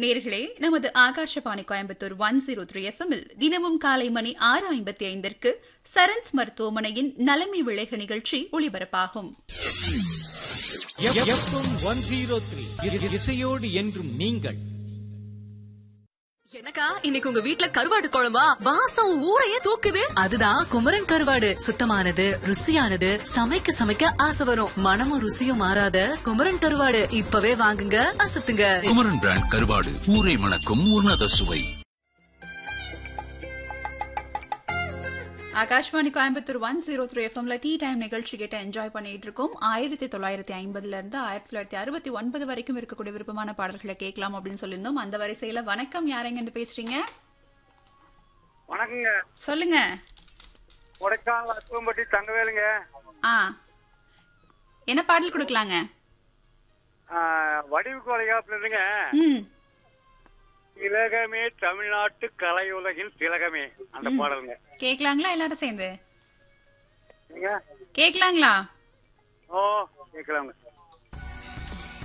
நேர்களே நமது Akashvani Coimbatore one zero three எஃப்எம்மில் தினமும் காலை மணி ஆறு ஐம்பத்தி ஐந்திற்கு சரண்ஸ் மருத்துவமனையின் நலமை விளைக நிகழ்ச்சி ஒளிபரப்பாகும் ஒன் ஜீரோ த்ரீ இசையோடு என்றும் நீங்கள் எனக்கா இன்னைக்கு உங்க வீட்ல கருவாடு குழம்பா வாசம் ஊரையே தூக்குது அதுதான் குமரன் கருவாடு சுத்தமானது ருசியானது சமைக்க சமைக்க ஆசை வரும் மனமும் ருசியும் மாறாத குமரன் கருவாடு இப்பவே வாங்குங்க அசத்துங்க குமரன் பிராண்ட் கருவாடு ஊரை மணக்கும் உன்னத சுவை Akashvani Coimbatore one zero three எஃப்எம்ல டீ டைம் நிகழ்ச்சி கேட்டு என்ஜாய் பண்ணிட்டு இருக்கோம் ஆயிரத்தி தொள்ளாயிரத்தி ஐம்பதுல இருந்து ஆயிரத்தி தொள்ளாயிரத்தி அறுபத்தி ஒன்பது வரைக்கும் இருக்கக்கூடிய விருப்பமான பாடல்களை கேட்கலாம் அப்படின்னு சொல்லியிருந்தோம் அந்த வரிசையில வணக்கம் யாரெங்க இருந்து பேசுறீங்க வணக்கங்க சொல்லுங்க கொடைக்கானல் அத்துவம்பட்டி தங்கவேலுங்க ஆ என்ன பாடல் கொடுக்கலாங்க வடிவு கொலைகாப்புல இருந்துங்க ம் திலகமே தமிழ்நாட்டு கலையுலகின் திலகமே அந்த பாடலுங்க கேட்கலாங்களா எல்லாரும் சேர்ந்து நீங்க கேட்கலாங்களா ஓ கேட்கலாங்க